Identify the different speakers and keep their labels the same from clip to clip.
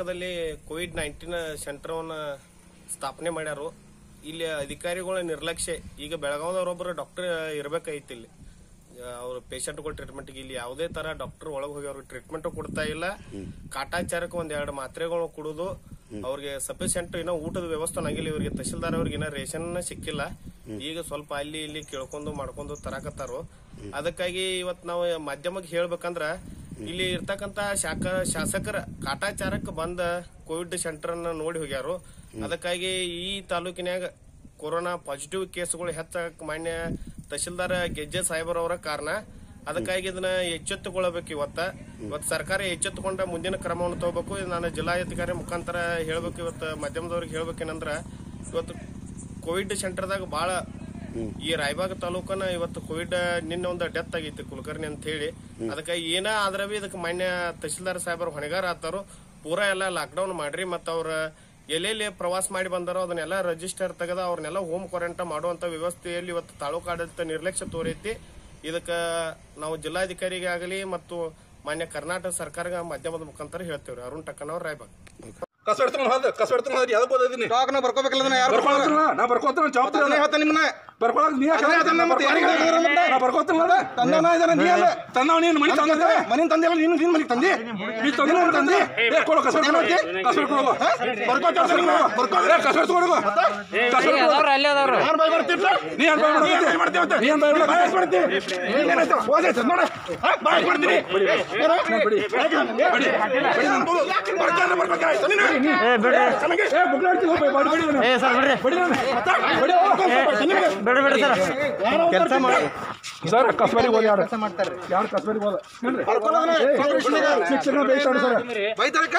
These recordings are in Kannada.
Speaker 1: ರಾಯಬಾಗದಲ್ಲಿ ಕೋವಿಡ್ ನೈನ್ಟೀನ್ ಸೆಂಟರ್ವನ್ನ ಸ್ಥಾಪನೆ ಮಾಡ್ಯಾರು ಇಲ್ಲಿ ಅಧಿಕಾರಿಗಳ ನಿರ್ಲಕ್ಷ್ಯ ಈಗ ಬೆಳಗಾವದವರೊಬ್ಬರು ಡಾಕ್ಟರ್ ಇರ್ಬೇಕಾಗಿತ್ತು ಇಲ್ಲಿ ಅವ್ರ ಪೇಷಂಟ್ಗಳ ಟ್ರೀಟ್ಮೆಂಟ್ಗೆ ಇಲ್ಲಿ ಯಾವುದೇ ತರ ಡಾಕ್ಟರ್ ಒಳಗೆ ಹೋಗಿ ಅವ್ರಿಗೆ ಟ್ರೀಟ್ಮೆಂಟ್ ಕೊಡ್ತಾ ಇಲ್ಲ ಕಾಟಾಚಾರಕ್ಕೆ ಒಂದ್ ಎರಡು ಮಾತ್ರೆಗಳು ಕುಡುದು ಅವ್ರಿಗೆ ಸಫಿಶಿಯಂಟ್ ಏನೋ ಊಟದ ವ್ಯವಸ್ಥೆ ಆಗಿಲ್ಲ ಇವರಿಗೆ ತಹಶೀಲ್ದಾರ್ ಅವ್ರಿಗೆ ಏನೋ ರೇಷನ್ ಸಿಕ್ಕಿಲ್ಲ ಈಗ ಸ್ವಲ್ಪ ಅಲ್ಲಿ ಇಲ್ಲಿ ಕೇಳ್ಕೊಂಡು ಮಾಡ್ಕೊಂಡು ತರಾಕತ್ತಾರು ಅದಕ್ಕಾಗಿ ಇವತ್ ನಾವು ಮಾಧ್ಯಮಕ್ಕೆ ಹೇಳ್ಬೇಕಂದ್ರ ಇಲ್ಲಿ ಇರ್ತಕ್ಕಂತ ಶಾಖ ಶಾಸಕರ ಕಾಟಾಚಾರಕ್ಕೆ ಬಂದ ಕೋವಿಡ್ ಸೆಂಟರ್ ಅನ್ನ ನೋಡಿ ಹೋಗ್ಯಾರು ಅದಕ್ಕಾಗಿ ಈ ತಾಲೂಕಿನ್ಯಾಗ ಕೊರೋನಾ ಪಾಸಿಟಿವ್ ಕೇಸ್ಗಳು ಹೆಚ್ಚಾಗಕ್ ಮಾನ್ಯ ತಹಶೀಲ್ದಾರ್ ಗೆಜ್ಜೆ ಸಾಹೇಬರ್ ಅವರ ಕಾರಣ ಅದಕ್ಕಾಗಿ ಇದನ್ನ ಎಚ್ಚೆತ್ತುಕೊಳ್ಳಬೇಕು ಇವತ್ತ ಇವತ್ತು ಸರ್ಕಾರ ಎಚ್ಚೆತ್ತುಕೊಂಡ ಮುಂದಿನ ಕ್ರಮವನ್ನು ತಗೋಬೇಕು ಇದು ನಾನು ಜಿಲ್ಲಾಧಿಕಾರಿ ಮುಖಾಂತರ ಹೇಳ್ಬೇಕು ಇವತ್ತು ಮಾಧ್ಯಮದವ್ರಿಗೆ ಹೇಳ್ಬೇಕೇನಂದ್ರ ಇವತ್ತು ಕೋವಿಡ್ ಸೆಂಟರ್ದಾಗ ಬಹಳ ಈ ರಾಯಬಾಗ ತಾಲೂಕನ ಇವತ್ತು ಕೋವಿಡ್ ನಿನ್ನೆ ಒಂದು ಡೆತ್ ಆಗೈತಿ ಕುಲಕರ್ಣಿ ಅಂತ ಹೇಳಿ ಅದಕ್ಕೆ ಏನ ಆದ್ರ ಬಿ ಇದಕ್ಕೆ ಮಾನ್ಯ ತಹಶೀಲ್ದಾರ್ ಸಾಹೇಬರ್ ಹೊಣೆಗಾರ ಆತಾರು ಪೂರಾ ಎಲ್ಲ ಲಾಕ್ಡೌನ್ ಮಾಡ್ರಿ ಮತ್ತ ಅವ್ರ ಎಲ್ಲೆಲ್ಲಿ ಪ್ರವಾಸ ಮಾಡಿ ಬಂದಾರೋ ಅದನ್ನೆಲ್ಲ ರಿಜಿಸ್ಟರ್ ತೆಗೆದ ಅವ್ರನ್ನೆಲ್ಲ ಹೋಮ್ ಕ್ವಾರಂಟೈನ್ ಮಾಡುವಂತ ವ್ಯವಸ್ಥೆಯಲ್ಲಿ ಇವತ್ತು ತಾಲೂಕು ಆಡಳಿತ ನಿರ್ಲಕ್ಷ್ಯ ತೋರೈತಿ ಇದಕ್ಕ ನಾವು ಜಿಲ್ಲಾಧಿಕಾರಿಗೆ ಆಗಲಿ ಮತ್ತು ಮಾನ್ಯ ಕರ್ನಾಟಕ ಸರ್ಕಾರ ಮಾಧ್ಯಮದ ಮುಖಾಂತರ ಹೇಳ್ತೇವ್ರಿ ಅರುಣ್ ಟಕ್ಕನವ್ರ ರಾಯಬಾಗ್
Speaker 2: ಕಸ ಇಡ್ತಾನ ಹೋದ ಕಸ ಇಡ್ತಾನ ಹೋದ ಯಾವ್ದು ಓದಿದ್ದೀನಿ
Speaker 3: ಡಾಕ್ನ ಬರ್ಕೋಬೇಕಲ್ಲ ಅದನ್ನ ಯಾರು
Speaker 2: ಬರ್ಕೊಳ್ತಾನ ನಾ ಬರ್ಕೊತಾನ ಜವಾಬ್ದಾರಿ
Speaker 3: ಅದನ್ನೇ ಹೇಳ್ತಾನೆ ನಿಮ್ಮನ್ನ
Speaker 2: ಬರ್ಕೊಳಕ್ ನೀ ಯಾಕೆ
Speaker 3: ಅದನ್ನೇ ಹೇಳ್ತಾನೆ ಮತ್ತೆ ಯಾರಿಗೆ ಹೇಳಿದ್ರು ಮತ್ತೆ?
Speaker 2: ನಾ ಬರ್ಕೊತಾನ ನೋಡ
Speaker 3: ತಂದವನ ಇದನ್ನ ನೀ ಅಲ್ಲ
Speaker 2: ತಂದವ ನೀನು ಮನಿ ತಂದೆ
Speaker 3: ಮನಿನ್ ತಂದೆ ಅಲ್ಲ ನೀನು ನೀನು ಮನಿಗೆ ತಂದೆ
Speaker 2: ನೀ ತಂದೆ ನೀನು ತಂದೆ ಏ ಕೊಡು ಕಸ ಕೊಡು ಕಸ ಕೊಡು ಬರ್ಕೊತಾನ ಬರ್ಕೊಳ್ರೆ ಕಸ ಕೊಡು ಕಸ ಕೊಡು
Speaker 4: ಅಲ್ಲಿ ಅದಾವ್ರು
Speaker 3: ಯಾರು ಬಾಯ್ ಬರ್ತಿಲ್ಲ
Speaker 2: ನೀ ಏನ್ ಬಾಯ್ ಮಾಡ್ತಿ ನೀ ಏನ್ ಬಾಯ್ ಮಾಡ್ತಿ ಬಾಯ್ ಮಾಡ್ತಿ
Speaker 3: ಏನಾಯ್ತು ಹೋದೆ ನೋಡ ಬಾಯ್ ಮಾಡ್ತೀನಿ
Speaker 2: ಬಿಡಿ ಬಿಡಿ ಬಿಡಿ ನನ್ನ ತೋಳು. ಬರ್ತಾನೆ ಬರ್ಬೇಕಾಯ್ತು ನೀನು
Speaker 4: ಏ ಬಿಡ್ರಿ
Speaker 2: ನನಗೆ ಏ ಬುಗ್ಲಾಡ್ತಿ ಹೋಗ್ಬೇ ಬಾಡಿ ಬಿಡಿ ನನ್ನ.
Speaker 4: ಏ ಸರ್ ಬಿಡ್ರಿ
Speaker 2: ಬಿಡಿ ನನ್ನ. ಬಿಡಿ ಹೋಗ್ಬೇಕು.
Speaker 4: ಬಿಡ್ರಿ ಬಿಡ್ರಿ ಸರ್ ಕೆಲಸ ಮಾಡಿ
Speaker 2: ಸರ್ ಕಸ್ಬರಿಗೆ ಹೋದ ಯಾರು ಯಾರು ಕಸ್ಬರಿಗೆ ಹೋದ ಏ, ಶಿಕ್ಷಣ ಬೇಯ್ತಾನೆ ಸರ್
Speaker 3: ಬೈತಾರಕ್ಕ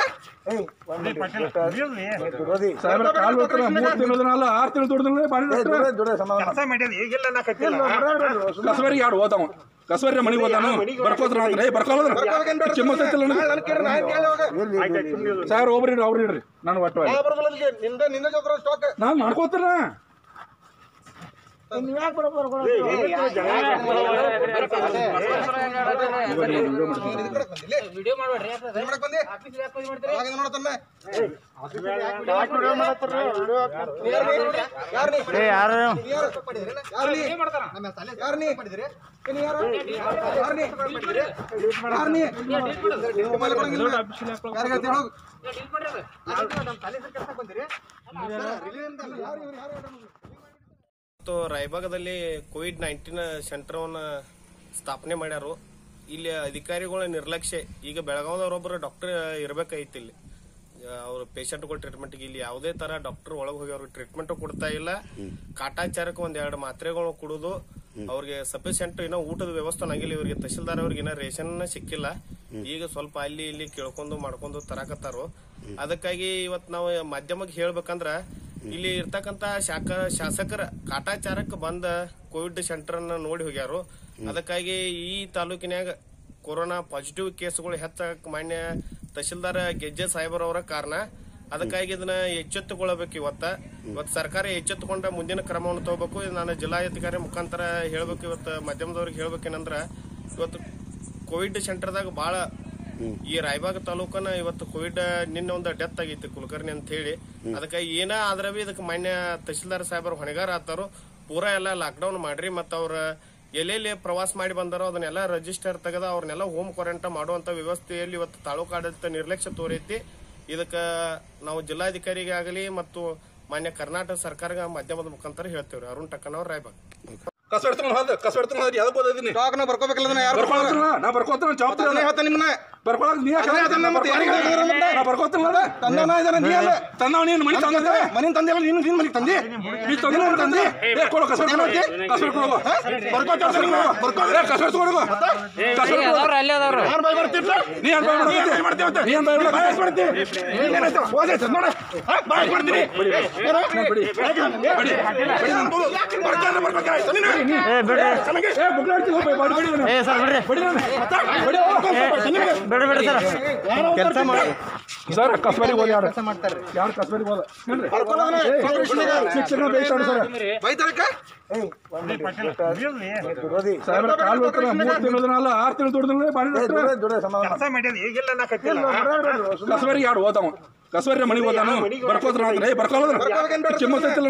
Speaker 2: ಸಾಹೇಬ್ರ ಕಾಲ್ ಬರ್ತಾರೆ ಮೂರು ತಿಂಗಳದನಲ್ಲ ಆರು ತಿಂಗಳು ದುಡ್ದ್ರೆ ಬಾಡಿ ಕಸ್ಬರಿಗೆ ಯಾರು ಹೋದವ ಕಸ್ಬರಿ ಮನೆಗೆ ಹೋದಾನು ಬರ್ಕೋದ್ರ ಅಂದ್ರೆ ಬರ್ಕೊಳ್ಳೋದ್ರ ಕಿಮ್ಮತ್ತೈತಿಲ್ಲ ನನಗೆ ಸಾಹೇಬ್ರ ಒಬ್ರು ಇಡ್ರಿ ಅವ್ರು ಇಡ್ರಿ ನಾನು ಒಟ್ಟು
Speaker 3: ನಿಂದ ನಿಂದ ಜೋಕ್ರ ಸ್ಟಾಕ್
Speaker 2: ನಾನು ಮಾಡ್ಕೋತೀರ
Speaker 4: ವಿಡಿಯೋ ಮಾಡ್ಬೇಡ್ರಿ
Speaker 3: ಮಾಡಕ್ ಬಂದಿ ಅವಾಗಿಂದ ನೋಡತ್ತನ್ನ
Speaker 4: ಏ ಯಾರು
Speaker 1: ಮತ್ತು ರಾಯಬಾಗದಲ್ಲಿ ಕೋವಿಡ್ ನೈನ್ಟೀನ್ ಸೆಂಟರ್ವನ್ನ ಸ್ಥಾಪನೆ ಮಾಡ್ಯಾರು ಇಲ್ಲಿ ಅಧಿಕಾರಿಗಳ ನಿರ್ಲಕ್ಷ್ಯ ಈಗ ಬೆಳಗಾವದವರೊಬ್ಬರು ಡಾಕ್ಟರ್ ಇರ್ಬೇಕಾಗಿತ್ತು ಇಲ್ಲಿ ಅವ್ರ ಪೇಷಂಟ್ಗಳ ಟ್ರೀಟ್ಮೆಂಟ್ಗೆ ಇಲ್ಲಿ ಯಾವುದೇ ತರ ಡಾಕ್ಟರ್ ಒಳಗೆ ಹೋಗಿ ಅವ್ರಿಗೆ ಟ್ರೀಟ್ಮೆಂಟ್ ಕೊಡ್ತಾ ಇಲ್ಲ ಕಾಟಾಚಾರಕ್ಕೆ ಒಂದ್ ಎರಡು ಮಾತ್ರೆಗಳು ಕುಡುದು ಅವ್ರಿಗೆ ಸಫಿಶಿಯಂಟ್ ಏನೋ ಊಟದ ವ್ಯವಸ್ಥೆ ಆಗಿಲ್ಲ ಇವರಿಗೆ ತಹಶೀಲ್ದಾರ್ ಅವ್ರಿಗೆ ಏನೋ ರೇಷನ್ ಸಿಕ್ಕಿಲ್ಲ ಈಗ ಸ್ವಲ್ಪ ಅಲ್ಲಿ ಇಲ್ಲಿ ಕೇಳ್ಕೊಂಡು ಮಾಡ್ಕೊಂಡು ತರಾಕತ್ತಾರು ಅದಕ್ಕಾಗಿ ಇವತ್ ನಾವು ಮಾಧ್ಯಮಕ್ಕೆ ಹೇಳ್ಬೇಕಂದ್ರ ಇಲ್ಲಿ ಇರ್ತಕ್ಕಂತ ಶಾಖ ಶಾಸಕರ ಕಾಟಾಚಾರಕ್ಕೆ ಬಂದ ಕೋವಿಡ್ ಸೆಂಟರ್ ಅನ್ನ ನೋಡಿ ಹೋಗ್ಯಾರು ಅದಕ್ಕಾಗಿ ಈ ತಾಲೂಕಿನ್ಯಾಗ ಕೊರೋನಾ ಪಾಸಿಟಿವ್ ಕೇಸ್ಗಳು ಹೆಚ್ಚಾಗಕ್ ಮಾನ್ಯ ತಹಶೀಲ್ದಾರ್ ಗೆಜ್ಜೆ ಸಾಹೇಬರ್ ಅವರ ಕಾರಣ ಅದಕ್ಕಾಗಿ ಇದನ್ನ ಎಚ್ಚೆತ್ತುಕೊಳ್ಳಬೇಕು ಇವತ್ತ ಇವತ್ತು ಸರ್ಕಾರ ಎಚ್ಚೆತ್ತುಕೊಂಡ ಮುಂದಿನ ಕ್ರಮವನ್ನು ತಗೋಬೇಕು ಇದು ನಾನು ಜಿಲ್ಲಾಧಿಕಾರಿ ಮುಖಾಂತರ ಹೇಳ್ಬೇಕು ಇವತ್ತು ಮಾಧ್ಯಮದವ್ರಿಗೆ ಹೇಳ್ಬೇಕೇನಂದ್ರ ಇವತ್ತು ಕೋವಿಡ್ ಸೆಂಟರ್ದಾಗ ಬಹಳ ಈ ರಾಯಬಾಗ ತಾಲೂಕನ ಇವತ್ತು ಕೋವಿಡ್ ನಿನ್ನೆ ಒಂದು ಡೆತ್ ಆಗೈತಿ ಕುಲಕರ್ಣಿ ಅಂತ ಹೇಳಿ ಅದಕ್ಕೆ ಏನ ಆದ್ರ ಬಿ ಇದಕ್ಕೆ ಮಾನ್ಯ ತಹಶೀಲ್ದಾರ್ ಸಾಹೇಬರ್ ಹೊಣೆಗಾರ ಆತಾರು ಪೂರಾ ಎಲ್ಲ ಲಾಕ್ಡೌನ್ ಮಾಡ್ರಿ ಮತ್ತ ಅವ್ರ ಎಲ್ಲೆಲ್ಲಿ ಪ್ರವಾಸ ಮಾಡಿ ಬಂದಾರೋ ಅದನ್ನೆಲ್ಲ ರಿಜಿಸ್ಟರ್ ತೆಗೆದ ಅವ್ರನ್ನೆಲ್ಲ ಹೋಮ್ ಕ್ವಾರಂಟೈನ್ ಮಾಡುವಂತ ವ್ಯವಸ್ಥೆಯಲ್ಲಿ ಇವತ್ತು ತಾಲೂಕು ಆಡಳಿತ ನಿರ್ಲಕ್ಷ್ಯ ತೋರೈತಿ ಇದಕ್ಕ ನಾವು ಜಿಲ್ಲಾಧಿಕಾರಿಗೆ ಆಗಲಿ ಮತ್ತು ಮಾನ್ಯ ಕರ್ನಾಟಕ ಸರ್ಕಾರ ಮಾಧ್ಯಮದ ಮುಖಾಂತರ ಹೇಳ್ತೇವ್ರಿ ಅರುಣ್ ಟಕ್ಕನವ್ರ ರಾಯಬಾಗ್
Speaker 2: ಕಸ ಇಡ್ತಾನ ಹೋದ ಕಸ ಇಡ್ತಾನ ಹೋದ ಯಾವ್ದು ಓದಿದ್ದೀನಿ
Speaker 3: ಡಾಕ್ನ ಬರ್ಕೋಬೇಕಲ್ಲ ಅದನ್ನ ಯಾರು
Speaker 2: ಬರ್ಕೊಳ್ತಾನ ನಾ ಬರ್ಕೋತಾನ ಜವಾಬ್ದಾರಿ
Speaker 3: ಅದನ್ನೇ ಹೇಳ್ತಾನೆ ನಿಮ್ಮನ್ನ
Speaker 2: ಬರ್ಕೊಳಕ್ ನೀ ಯಾಕೆ
Speaker 3: ಅದನ್ನೇ ಮತ್ತೆ ಯಾರಿಗೆ ಹೇಳಿದ್ರು ಮತ್ತೆ?
Speaker 2: ನಾ ಬರ್ಕೋತಾನ ನೋಡ
Speaker 3: ತಂದವನ ಇದನ್ನ ನೀ ಅಲ್ಲ
Speaker 2: ತಂದವ ನೀನು ಮನಿ ತಂದೆ
Speaker 3: ಮನಿನ್ ತಂದೆ ಅಲ್ಲ ನೀನು ನೀನು ಮನಿಗೆ ತಂದೆ
Speaker 2: ನೀ ತಂದೆ ನೀನು ತಂದೆ ಏ ಕೊಡು ಕಸ ಕೊಡು ಕಸ ಕೊಡು ಬರ್ಕೋತಾನ ಬರ್ಕೋದ್ರೆ ಕಸ ಕೊಡು ಕಸ
Speaker 4: ಏ ಅದಾವ್ರು ಅಲ್ಲಿ ಅದಾವ್ರು
Speaker 3: ಯಾರು ಬಾಯ್ ಬರ್ತಿಲ್ಲ
Speaker 2: ನೀ ಏನ್ ಬಾಯ್ ಮಾಡ್ತಿ ನೀ ಏನ್ ಬಾಯ್ ಬಾಯ್ ಮಾಡ್ತಿ
Speaker 3: ಏನಾಯ್ತು ಹೋದೆ ನೋಡ ಬಾಯ್ ಮಾಡ್ತೀನಿ
Speaker 2: ಬಿಡಿ ಬಿಡಿ ಬಿಡಿ ನನ್ನ ತೋಳು. ಬರ್ತಾನೆ ಬರ್ಬೇಕಾಯ್ತು ನೀನು
Speaker 4: ಏ ಬಿಡ್ರಿ
Speaker 2: ನನಗೆ ಏ ಬುಗ್ಲಾಡ್ತಿ ಹೋಗ್ಬೇ ಬಾಡಿ ಬಿಡಿ ನನ್ನ.
Speaker 4: ಏ ಸರ್ ಬಿಡ್ರಿ
Speaker 2: ಬಿಡಿ ನನ್ನ. ಬಿಡಿ ಹೋಗ್ಬೇಕು.
Speaker 4: ಬಿಡ ಬಿಡ ಸರ್ ಕೆಲಸ ಮಾಡಿ
Speaker 2: ಸರ್ ಕಸ್ಬರಿಗೆ ಹೋದ ಯಾರು ಯಾರು ಕಸ್ಬರಿಗೆ ಹೋದ ಶಿಕ್ಷಣ ಬೇಯಿಸ್ತಾರೆ ಸರ್
Speaker 3: ಬೈತಾರಕ್ಕ
Speaker 2: ಸಾಹೇಬ್ರ ಕಾಲ್ ಬರ್ತಾರೆ ಮೂರು ತಿಂಗಳದಲ್ಲ ಆರು ತಿಂಗಳು ದುಡ್ದ್ರೆ ಬಾರಿ ಕಸ್ಬರಿಗೆ ಯಾರು ಹೋದವ ಕಸ್ಬರಿ ಮನೆಗೆ ಹೋದಾನು ಬರ್ಕೋದ್ರ ಅಂದ್ರೆ ಏ ಬರ್ಕೊಳ್ಳೋದ್ರ ಕಿಮ್ಮತ್ತೈತಿಲ್ಲ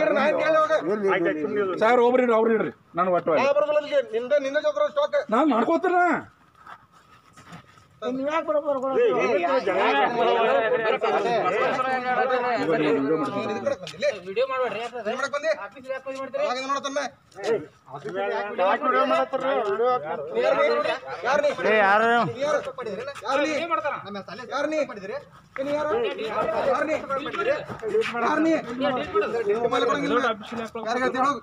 Speaker 2: ನನಗೆ ಸರ್ ಒಬ್ರಿ ಇಡ್ರಿ ಅವ್ರು ಇಡ್ರಿ ನಾನು ಒಟ್ಟು
Speaker 3: ನಿಂದ ನಿಂದ ಜೋಕ್ರ ಸ್ಟಾಕ್
Speaker 2: ನಾನು ಮಾಡ್ಕೋತಾರ
Speaker 4: ವಿಡಿಯೋ ಮಾಡ್ಬೇಡ್ರಿ
Speaker 3: ಮಾಡಕ್ ಬಂದಿ ಅವಾಗ ನೋಡತನ್ನ ಯಾರು ನೀ
Speaker 4: ಏ ಯಾರು
Speaker 3: ಯಾರು ಪಡಿದ್ರಿ ಯಾರು ನೀ ಯಾರು ನೀ ಪಡಿದ್ರಿ ನೀ ಯಾರು ಯಾರು ನೀ ಯಾರು ನೀ ಮೊಬೈಲ್ ಕೊಡಂಗಿಲ್ಲ ಯಾರಿಗೆ ಹೇಳ್ತೀವಿ ಹೋಗು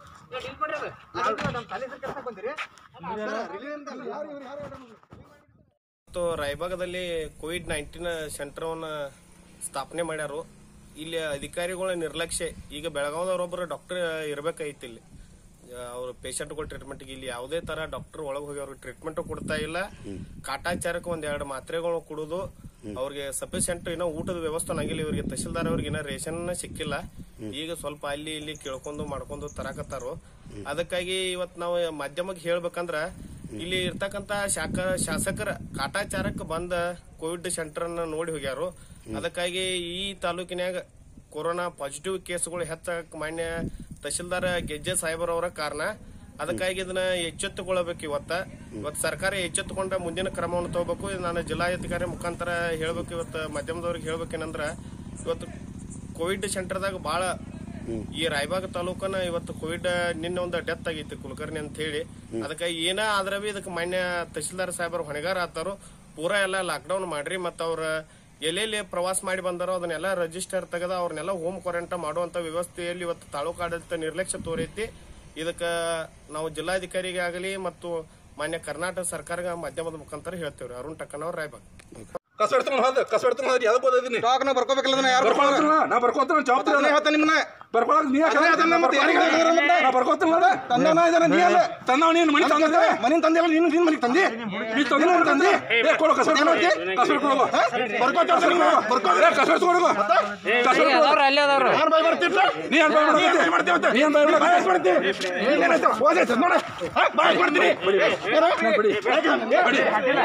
Speaker 1: ಮತ್ತು ರಾಯಬಾಗದಲ್ಲಿ ಕೋವಿಡ್ ನೈನ್ಟೀನ್ ಸೆಂಟರ್ವನ್ನ ಸ್ಥಾಪನೆ ಮಾಡ್ಯಾರು ಇಲ್ಲಿ ಅಧಿಕಾರಿಗಳ ನಿರ್ಲಕ್ಷ್ಯ ಈಗ ಬೆಳಗಾವದವರೊಬ್ಬರು ಡಾಕ್ಟರ್ ಇರ್ಬೇಕಾಗಿತ್ತು ಇಲ್ಲಿ ಅವ್ರ ಪೇಷಂಟ್ಗಳ ಟ್ರೀಟ್ಮೆಂಟ್ಗೆ ಇಲ್ಲಿ ಯಾವುದೇ ತರ ಡಾಕ್ಟರ್ ಒಳಗೆ ಹೋಗಿ ಅವ್ರಿಗೆ ಟ್ರೀಟ್ಮೆಂಟ್ ಕೊಡ್ತಾ ಇಲ್ಲ ಕಾಟಾಚಾರಕ್ಕೆ ಒಂದ್ ಎರಡು ಮಾತ್ರೆಗಳು ಕೊಡುದು ಅವ್ರಿಗೆ ಸಫಿಶಿಯಂಟ್ ಏನೋ ಊಟದ ವ್ಯವಸ್ಥೆ ಆಗಿಲ್ಲ ಇವರಿಗೆ ತಹಶೀಲ್ದಾರ್ ಅವ್ರಿಗೆ ಏನೋ ರೇಷನ್ ಸಿಕ್ಕಿಲ್ಲ ಈಗ ಸ್ವಲ್ಪ ಅಲ್ಲಿ ಇಲ್ಲಿ ಕೇಳ್ಕೊಂಡು ಮಾಡ್ಕೊಂಡು ತರಾಕತ್ತಾರು ಅದಕ್ಕಾಗಿ ಇವತ್ ನಾವು ಮಾಧ್ಯಮಕ್ಕೆ ಹೇಳ್ಬೇಕಂದ್ರ ಇಲ್ಲಿ ಇರ್ತಕ್ಕಂತ ಶಾಖ ಶಾಸಕರ ಕಾಟಾಚಾರಕ್ಕೆ ಬಂದ ಕೋವಿಡ್ ಸೆಂಟರ್ ಅನ್ನ ನೋಡಿ ಹೋಗ್ಯಾರು ಅದಕ್ಕಾಗಿ ಈ ತಾಲೂಕಿನ್ಯಾಗ ಕೊರೋನಾ ಪಾಸಿಟಿವ್ ಕೇಸ್ಗಳು ಹೆಚ್ಚಾಗಕ್ ಮಾನ್ಯ ತಹಶೀಲ್ದಾರ್ ಗೆಜ್ಜೆ ಸಾಹೇಬರ್ ಅವರ ಕಾರಣ ಅದಕ್ಕಾಗಿ ಇದನ್ನ ಎಚ್ಚೆತ್ತುಕೊಳ್ಳಬೇಕು ಇವತ್ತ ಇವತ್ತು ಸರ್ಕಾರ ಎಚ್ಚೆತ್ತುಕೊಂಡ ಮುಂದಿನ ಕ್ರಮವನ್ನು ತಗೋಬೇಕು ಇದು ನಾನು ಜಿಲ್ಲಾಧಿಕಾರಿ ಮುಖಾಂತರ ಹೇಳ್ಬೇಕು ಇವತ್ತು ಮಾಧ್ಯಮದವ್ರಿಗೆ ಹೇಳ್ಬೇಕೇನಂದ್ರ ಇವತ್ತು ಕೋವಿಡ್ ಸೆಂಟರ್ದಾಗ ಬಹಳ ಈ ರಾಯಬಾಗ ತಾಲೂಕನ ಇವತ್ತು ಕೋವಿಡ್ ನಿನ್ನೆ ಒಂದು ಡೆತ್ ಆಗೈತಿ ಕುಲಕರ್ಣಿ ಅಂತ ಹೇಳಿ ಅದಕ್ಕೆ ಏನ ಆದ್ರ ಬಿ ಇದಕ್ಕೆ ಮಾನ್ಯ ತಹಶೀಲ್ದಾರ್ ಸಾಹೇಬರು ಹೊಣೆಗಾರ ಆತಾರು ಪೂರಾ ಎಲ್ಲ ಲಾಕ್ಡೌನ್ ಮಾಡ್ರಿ ಮತ್ತ ಅವ್ರ ಎಲ್ಲೆಲ್ಲಿ ಪ್ರವಾಸ ಮಾಡಿ ಬಂದಾರೋ ಅದನ್ನೆಲ್ಲ ರಿಜಿಸ್ಟರ್ ತೆಗೆದ ಅವ್ರನ್ನೆಲ್ಲ ಹೋಮ್ ಕ್ವಾರಂಟೈನ್ ಮಾಡುವಂತ ವ್ಯವಸ್ಥೆಯಲ್ಲಿ ಇವತ್ತು ತಾಲೂಕು ಆಡಳಿತ ನಿರ್ಲಕ್ಷ್ಯ ತೋರೈತಿ ಇದಕ್ಕ ನಾವು ಜಿಲ್ಲಾಧಿಕಾರಿಗೆ ಆಗಲಿ ಮತ್ತು ಮಾನ್ಯ ಕರ್ನಾಟಕ ಸರ್ಕಾರ ಮಾಧ್ಯಮದ ಮುಖಾಂತರ ಹೇಳ್ತೇವ್ರಿ ಅರುಣ್ ಟಕ್ಕನವ್ರ ರಾಯಬಾಗ್
Speaker 2: ಕಸ್ಬಡ್ತಾನ ಹೋದ ಕಸ್ಬಡ್ತಾನ ಹೋದ್ರಿ ಯಾವ್ದು ಓದಿದ್ದೀನಿ
Speaker 3: ಸ್ಟಾಕ್ನ ಬರ್ಕೋಬೇಕಲ್ಲ ಅದನ್ನ ಯಾರು
Speaker 2: ಬರ್ಕೊಳತ್ತಲ್ಲ ನಾ ಬರ್ಕೋತಾನ ಜವಾಬ್ದಾರಿ
Speaker 3: ಅದನ್ನ ಹೇಳ್ತಾನೆ ನಿಮ್ಮನ್ನ
Speaker 2: ಬರ್ಕೊಳಕ್ ನೀ ಯಾಕೆ
Speaker 3: ಅದನ್ನ ಮತ್ತೆ ಯಾರಿಗೆ ಹೇಳಿದ್ರು ಮತ್ತೆ?
Speaker 2: ನಾ ಬರ್ಕೋತಾನ
Speaker 3: ತಂದವನ ಇದಾನೆ ನೀ ಅಲ್ಲ
Speaker 2: ತಂದವ ನೀನು ಮನೆ ತಂದ
Speaker 3: ಮನಿನ್ ತಂದೆ ಅಲ್ಲ ನೀನು ನಿನ್ ಮನಿಗೆ ತಂದಿ
Speaker 2: ನೀ ತಂದ ತಂದಿ ಏ ಕೊಡು ಕಸ್ಬಡ್ ಕಸ್ಬಡ್ ಕೊಡು
Speaker 3: ಬರ್ಕೋತ ಬರ್ಕೋ
Speaker 2: ಏ ಕಸ್ಬಡ್ ಕೊಡು ಕಸ್ಬಡ್ ಕೊಡು
Speaker 4: ಅದಾವ್ರ ಅಲ್ಲಿ ಅದಾವ್ರ
Speaker 3: ಯಾರು ಬಾಯ್ ಬರ್ತಿರ್ತ
Speaker 2: ನೀ ಏನ್ ಬಾಯ್ ಮಾಡ್ತಿ ನೀ ಏನ್ ಬಾಯ್
Speaker 3: ಬಾಯ್
Speaker 2: ಮಾಡ್ತಿ
Speaker 3: ಮಾಡ್ತಿ ಏನಾಯ್ತು ಓದೈತೆ ನೋಡ ಬಾಯ್ ಮಾಡ್ತೀನಿ
Speaker 2: ಬಿಡಿ ಬಿಡಿ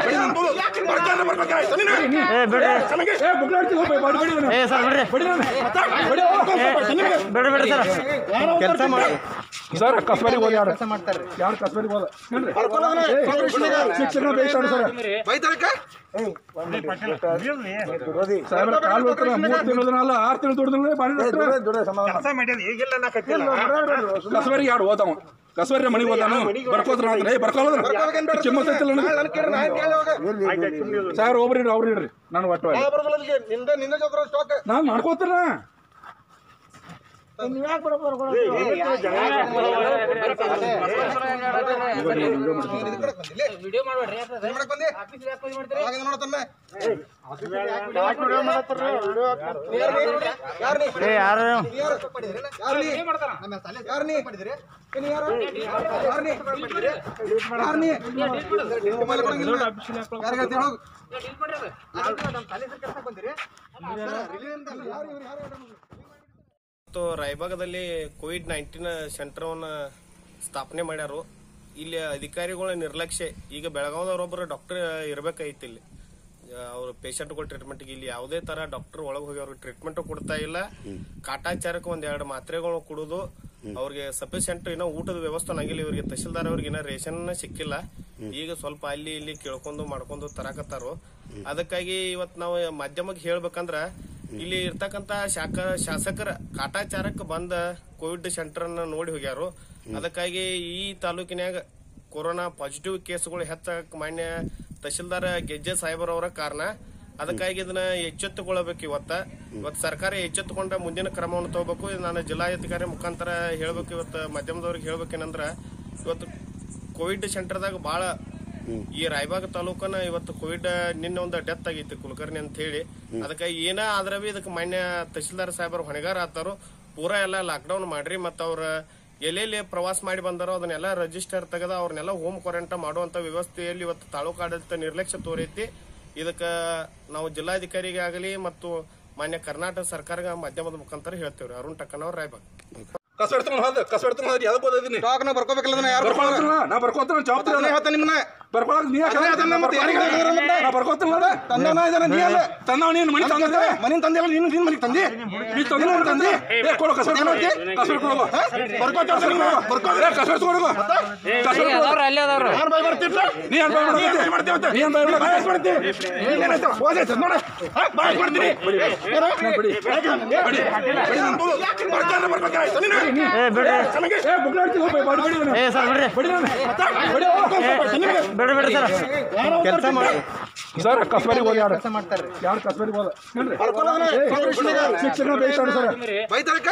Speaker 3: ಬರ್ತಾನೆ ಬರ್ಬೇಕಾ ಆಯ್ತು ನೀನು
Speaker 4: ಏ ಬಿಡ್ರಿ
Speaker 2: ಏ ಬುಕ್ಲಾಡ್ತಿ ಹೋಗಿ ಬಾಡಿ ಬಿಡಿ
Speaker 4: ಏ ಸರ್ ಬಿಡ್ರಿ
Speaker 2: ಬಿಡಿ ಬಿಡಿ
Speaker 4: ಬಿಡ ಬಿಡ ಸರ್ ಕೆಲಸ ಮಾಡಿ
Speaker 2: ಸರ್ ಕಸ್ಬರಿಗೆ ಹೋದ ಯಾರು ಯಾರು ಕಸ್ಬರಿಗೆ ಹೋದ ಶಿಕ್ಷಣ ಬೇಯಿಸ್ತಾರೆ ಸರ್
Speaker 3: ಬೈತಾರಕ್ಕ
Speaker 2: ಸಾಹೇಬ್ರ ಕಾಲ್ ಬರ್ತಾರೆ ಮೂರು ತಿಂಗಳದಲ್ಲ ಆರು ತಿಂಗಳು ದುಡ್ದ್ರೆ ಬಾರಿ ಕಸ್ಬರಿಗೆ ಯಾರು ಹೋದವ ಕಸ್ಬರಿ ಮನೆಗೆ ಹೋದಾನು ಬರ್ಕೋದ್ರ ಅಂದ್ರೆ ಏ ಬರ್ಕೊಳ್ಳೋದ್ರ ಕಿಮ್ಮತ್ತೈತಿಲ್ಲ ನನಗೆ ಸರ್ ಒಬ್ರಿ ಇಡ್ರಿ ಅವ್ರು ಇಡ್ರಿ ನಾನು ಒಟ್ಟು
Speaker 3: ನಿಂದ ನಿಂದ ಜೋಕ್ರ ಸ್ಟಾಕ್
Speaker 2: ನಾನು ಮಾಡ್ಕೋತಾರ
Speaker 4: ವಿಡಿಯೋ ಮಾಡ್ಬೇಡ್ರಿ
Speaker 3: ಮಾಡಕ್ ಬಂದಿ ಅವಾಗ ನೋಡತನ್ನ ಯಾರು ನೀ
Speaker 4: ಏ ಯಾರು
Speaker 3: ಯಾರು ಪಡಿದ್ರಿ ಯಾರು ನೀ ಯಾರು ನೀ ಪಡಿದ್ರಿ ನೀ ಯಾರು ಯಾರು ನೀ ಯಾರು ನೀ ಮೊಬೈಲ್ ಕೊಡಂಗಿಲ್ಲ ಯಾರಿಗೆ ಹೇಳ್ತೀವಿ ಹೋಗು
Speaker 1: ಮತ್ತು ರಾಯಬಾಗದಲ್ಲಿ ಕೋವಿಡ್ ನೈನ್ಟೀನ್ ಸೆಂಟರ್ವನ್ನ ಸ್ಥಾಪನೆ ಮಾಡ್ಯಾರು ಇಲ್ಲಿ ಅಧಿಕಾರಿಗಳ ನಿರ್ಲಕ್ಷ್ಯ ಈಗ ಬೆಳಗಾವದವರೊಬ್ಬರು ಡಾಕ್ಟರ್ ಇರ್ಬೇಕಾಗಿತ್ತು ಇಲ್ಲಿ ಅವ್ರ ಪೇಷಂಟ್ಗಳ ಟ್ರೀಟ್ಮೆಂಟ್ಗೆ ಇಲ್ಲಿ ಯಾವುದೇ ತರ ಡಾಕ್ಟರ್ ಒಳಗೆ ಹೋಗಿ ಅವ್ರಿಗೆ ಟ್ರೀಟ್ಮೆಂಟ್ ಕೊಡ್ತಾ ಇಲ್ಲ ಕಾಟಾಚಾರಕ್ಕೆ ಒಂದ್ ಎರಡು ಮಾತ್ರೆಗಳು ಕೊಡುದು ಅವ್ರಿಗೆ ಸಫಿಶಿಯಂಟ್ ಏನೋ ಊಟದ ವ್ಯವಸ್ಥೆ ಆಗಿಲ್ಲ ಇವರಿಗೆ ತಹಶೀಲ್ದಾರ್ ಅವ್ರಿಗೆ ಏನೋ ರೇಷನ್ ಸಿಕ್ಕಿಲ್ಲ ಈಗ ಸ್ವಲ್ಪ ಅಲ್ಲಿ ಇಲ್ಲಿ ಕೇಳ್ಕೊಂಡು ಮಾಡ್ಕೊಂಡು ತರಾಕತ್ತಾರು ಅದಕ್ಕಾಗಿ ಇವತ್ ನಾವು ಮಾಧ್ಯಮಕ್ಕೆ ಹೇಳ್ಬೇಕಂದ್ರ ಇಲ್ಲಿ ಇರ್ತಕ್ಕಂತ ಶಾಖ ಶಾಸಕರ ಕಾಟಾಚಾರಕ್ಕೆ ಬಂದ ಕೋವಿಡ್ ಸೆಂಟರ್ ಅನ್ನ ನೋಡಿ ಹೋಗ್ಯಾರು ಅದಕ್ಕಾಗಿ ಈ ತಾಲೂಕಿನ್ಯಾಗ ಕೊರೋನಾ ಪಾಸಿಟಿವ್ ಕೇಸ್ಗಳು ಹೆಚ್ಚಾಗಕ್ ಮಾನ್ಯ ತಹಶೀಲ್ದಾರ್ ಗೆಜ್ಜೆ ಸಾಹೇಬರ್ ಅವರ ಕಾರಣ ಅದಕ್ಕಾಗಿ ಇದನ್ನ ಎಚ್ಚೆತ್ತುಕೊಳ್ಳಬೇಕು ಇವತ್ತ ಇವತ್ತು ಸರ್ಕಾರ ಎಚ್ಚೆತ್ತುಕೊಂಡ ಮುಂದಿನ ಕ್ರಮವನ್ನು ತಗೋಬೇಕು ಇದು ನಾನು ಜಿಲ್ಲಾಧಿಕಾರಿ ಮುಖಾಂತರ ಹೇಳ್ಬೇಕು ಇವತ್ತು ಮಾಧ್ಯಮದವ್ರಿಗೆ ಹೇಳ್ಬೇಕೇನಂದ್ರ ಇವತ್ತು ಕೋವಿಡ್ ಸೆಂಟರ್ದಾಗ ಬಹಳ ಈ ರಾಯಬಾಗ ತಾಲೂಕನ ಇವತ್ತು ಕೋವಿಡ್ ನಿನ್ನೆ ಒಂದು ಡೆತ್ ಆಗೈತಿ ಕುಲಕರ್ಣಿ ಅಂತ ಹೇಳಿ ಅದಕ್ಕೆ ಏನ ಆದ್ರ ಬಿ ಇದಕ್ಕೆ ಮಾನ್ಯ ತಹಶೀಲ್ದಾರ್ ಸಾಹೇಬರು ಹೊಣೆಗಾರ ಆತಾರು ಪೂರಾ ಎಲ್ಲ ಲಾಕ್ಡೌನ್ ಮಾಡ್ರಿ ಮತ್ತ ಅವ್ರ ಎಲ್ಲೆಲ್ಲಿ ಪ್ರವಾಸ ಮಾಡಿ ಬಂದಾರೋ ಅದನ್ನೆಲ್ಲ ರಿಜಿಸ್ಟರ್ ತೆಗೆದ ಅವ್ರನ್ನೆಲ್ಲ ಹೋಮ್ ಕ್ವಾರಂಟೈನ್ ಮಾಡುವಂತ ವ್ಯವಸ್ಥೆಯಲ್ಲಿ ಇವತ್ತು ತಾಲೂಕು ಆಡಳಿತ ನಿರ್ಲಕ್ಷ್ಯ ತೋರೈತಿ ಇದಕ್ಕ ನಾವು ಜಿಲ್ಲಾಧಿಕಾರಿಗೆ ಆಗಲಿ ಮತ್ತು ಮಾನ್ಯ ಕರ್ನಾಟಕ ಸರ್ಕಾರ ಮಾಧ್ಯಮದ ಮುಖಾಂತರ ಹೇಳ್ತೇವ್ರಿ ಅರುಣ್ ಟಕ್ಕನವ್ರ ರಾಯಬಾಗ್
Speaker 2: ಕಸ ಹಿಡ್ತಾನ ಹೋದ ಕಸ ಹಿಡ್ತಾನ ಹೋದ ಯಾವ್ದು ಓದಿದ್ದೀನಿ
Speaker 3: ಸ್ಟಾಕ್ ನ ಬರ್ಕೋಬೇಕಲ್ಲ ಅದನ್ನ ಯಾರು
Speaker 2: ಬರ್ಕೊಳತ್ತಲ್ಲ ನಾ ಬರ್ಕೊತಾನ ಜವಾಬ್ದಾರಿ
Speaker 3: ಅದನ್ನೇ ಹೇಳ್ತಾನೆ ನಿಮ್ಮನ್ನ
Speaker 2: ಬರ್ಕೊಳಕ್ ನೀ ಯಾಕೆ
Speaker 3: ಅದನ್ನೇ ಹೇಳ್ತಾನೆ ಮತ್ತೆ ಯಾರಿಗೆ ಹೇಳಿದ್ರು ಮತ್ತೆ?
Speaker 2: ನಾ ಬರ್ಕೊತಾನ ನೋಡ
Speaker 3: ತಂದನ ಇದನ್ನ ನೀ ಅಲ್ಲ
Speaker 2: ತಂದವ ನೀನು ಮನಿ ತಂದ
Speaker 3: ಮನಿನ್ ತಂದೆ ಅಲ್ಲ ನೀನು ನಿನ್ ಮನಿಗೆ ತಂದಿ
Speaker 2: ನೀ ತಂದ ತಂದಿ ಏ ಕೊಡು ಕಸ ಹಿಡ್ಕೊಂಡು ಹೋಗಿ. ಕಸ ಹಿಡ್ಕೊಂಡು ಹೋಗು.
Speaker 3: ಬರ್ಕೋತ ಬರ್ಕೋ
Speaker 2: ಏ, ಕಸ ಹಿಡ್ಕೊಂಡು ಹೋಗು. ಕಸ ಹಿಡ್ಕೊಂಡು ಹೋಗು.
Speaker 4: ಅದಾವ್ರಿ ಅಲ್ಲಿ ಅದಾವ್ರಿ
Speaker 3: ಯಾರು ಬಾಯ್ ಬರ್ತಿರ್ತ
Speaker 2: ನೀ ಏನ್ ಬಾಯ್ ಮಾಡ್ತಿ? ನೀ ಏನ್ ಬಾಯ್ ಮಾಡ್ತಿ?
Speaker 3: ಏನಾಯ್ತು ಓದೈತೆ ನೋಡ ಬಾಯ್ ಮಾಡ್ತೀನಿ
Speaker 2: ಬಡಿ. ಬಡಿ. ಬಡಿ ನನ್ ತೋಳು. ಬರ್ತಾನೆ ಬರ್ಬೇಕಾಯ್ತು ನೀನು.
Speaker 4: ಏ ಬಿಡ್ರಿ
Speaker 2: ನನಗೆ ಏ ಬುಗ್ಲ ಆಡ್ತಿ, ಹೋಗ್ ಬೈ, ಬಡಿ, ಬಡಿ ಅವ್ನ.
Speaker 4: ಏ ಸರ್ ಬಿಡ್ರಿ
Speaker 2: ಬಡಿ ಅವ್ನ. ಬಡಿ ಅವ್ನ.
Speaker 4: ಬಿಡ್ರಿ ಬಿಡ್ರಿ ಸರ್ ಕೆಲಸ ಮಾಡಿ
Speaker 2: ಸರ್ ಕಸ್ಬರಿಗೆ ಹೋಗಿ ಯಾರು
Speaker 3: ಕೆಲಸ ಮಾಡ್ತಾರೆ
Speaker 2: ಯಾರು ಕಸ್ಬರಿಗೆ ಹೋದ ನೋಡ್ರಿ
Speaker 3: ಬರ್ಕೊಳ್ಳೋದನ್ನ
Speaker 2: ಏ,
Speaker 3: ಕೃಷ್ಣಗ.
Speaker 2: ಶಿಕ್ಷಣ ಬೇಯಿಸ್ತಾನೆ ಸರ್
Speaker 3: ಬೈತಾರಕ್ಕ